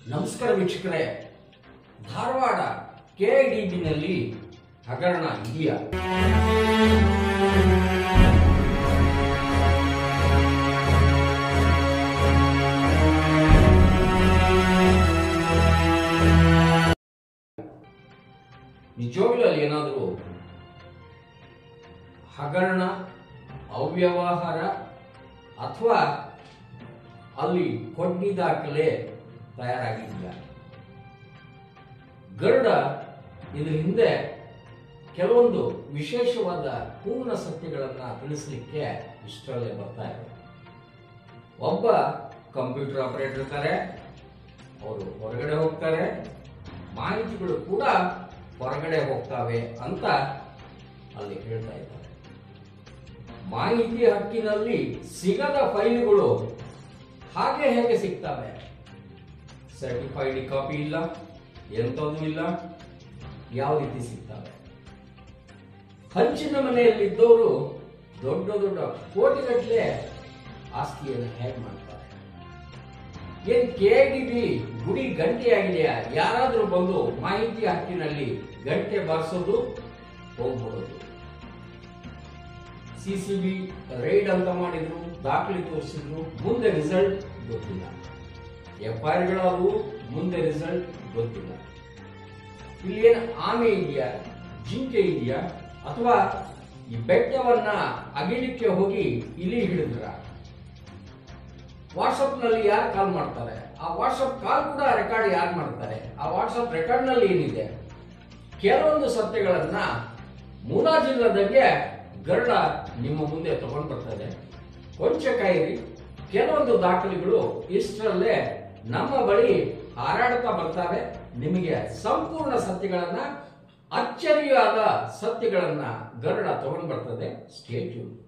ನಮಸ್ಕಾರ ವೀಕ್ಷಕರೇ ಧಾರವಾಡ ಕೆಐಡಿಬಿನಲ್ಲಿ ಹಗರಣ ಇದೆಯಾ ನಿಜವಾಗ್ಲೂ ಅಲ್ಲಿ ಏನಾದರೂ ಹಗರಣ ಅವ್ಯವಹಾರ ಅಥವಾ ಅಲ್ಲಿ ಕೊಡ್ಡಿ ದಾಖಲೆ ತಯಾರಾಗಿದೆಯಾ ಗರುಡ ಇದ್ರ ಹಿಂದೆ ಕೆಲವೊಂದು ವಿಶೇಷವಾದ ಪೂರ್ಣ ಸತ್ಯಗಳನ್ನ ತಿಳಿಸ್ಲಿಕ್ಕೆ ಇಷ್ಟರಲ್ಲೇ ಬರ್ತಾ ಇದೆ ಒಬ್ಬ ಕಂಪ್ಯೂಟರ್ ಆಪರೇಟರ್ ಇರ್ತಾರೆ ಅವರು ಹೊರಗಡೆ ಹೋಗ್ತಾರೆ ಮಾಹಿತಿಗಳು ಕೂಡ ಹೊರಗಡೆ ಹೋಗ್ತವೆ ಅಂತ ಅಲ್ಲಿ ಹೇಳ್ತಾ ಇದ್ದಾರೆ ಮಾಹಿತಿ ಹಕ್ಕಿನಲ್ಲಿ ಸಿಗದ ಫೈಲ್ಗಳು ಹಾಗೆ ಹೇಗೆ ಸಿಗ್ತವೆ ಸರ್ಟಿಫೈಡ್ ಕಾಪಿ ಇಲ್ಲ ಎಂಥದ್ದು ಇಲ್ಲ ಯಾವ ರೀತಿ ಸಿಗ್ತವೆ ಹಂಚಿನ ಮನೆಯಲ್ಲಿದ್ದವರು ದೊಡ್ಡ ದೊಡ್ಡ ಕೋಟಿಗಟ್ಟಲೆ ಆಸ್ತಿಯನ್ನು ಹೇಗೆ ಮಾಡ್ತಾರೆ ಏನ್ ಕೆಡಿಬಿ ಗುಡಿ ಗಂಟೆ ಆಗಿದೆಯಾ ಯಾರಾದ್ರೂ ಬಂದು ಮಾಹಿತಿ ಹಕ್ಕಿನಲ್ಲಿ ಗಂಟೆ ಬಾರಿಸೋದು ಹೋಗ್ಬಿಡೋದು ಸಿ ಸಿ ಬಿ ರೈಡ್ ಅಂತ ಮಾಡಿದ್ರು ದಾಖಲೆ ತೋರಿಸಿದ್ರು ಮುಂದೆ ರಿಸಲ್ಟ್ ಗೊತ್ತಿಲ್ಲ ಎಫ್ ಐ ಆರ್ಗಳಾದವು ಮುಂದೆ ರಿಸಲ್ಟ್ ಗೊತ್ತಿಲ್ಲ ಇಲ್ಲಿ ಏನು ಆಮೆ ಇದೆಯಾ ಜಿಂಕೆ ಇದೆಯಾ ಅಥವಾ ಈ ಬೆಟ್ಟವನ್ನ ಅಗಿಲಿಕ್ಕೆ ಹೋಗಿ ಇಲಿ ಹಿಡಿದ್ರ ವಾಟ್ಸಪ್ ನಲ್ಲಿ ಯಾರು ಕಾಲ್ ಮಾಡ್ತಾರೆ ಆ ವಾಟ್ಸಪ್ ಕಾಲ್ ಕೂಡ ರೆಕಾರ್ಡ್ ಯಾರು ಮಾಡ್ತಾರೆ ಆ ವಾಟ್ಸಪ್ ರೆಕಾರ್ಡ್ ನಲ್ಲಿ ಏನಿದೆ ಕೆಲವೊಂದು ಸತ್ಯಗಳನ್ನ ಮುಲಾಜಿಲ್ಲದಂಗೆ ಗರುಡ ನಿಮ್ಮ ಮುಂದೆ ತಗೊಂಡು ಬರ್ತದೆ ಕೊಂಚ ಕಾಯಿರಿ ಕೆಲವೊಂದು ದಾಖಲೆಗಳು ಇಷ್ಟರಲ್ಲೇ ನಮ್ಮ ಬಳಿ ಹಾರಾಡ್ತಾ ಬರ್ತವೆ ನಿಮಗೆ ಸಂಪೂರ್ಣ ಸತ್ಯಗಳನ್ನ ಅಚ್ಚರಿಯಾದ ಸತ್ಯಗಳನ್ನ ಗರುಡ ತಗೊಂಡು ಬರ್ತದೆ ಸ್ಟೇಟ್ಯೂನ್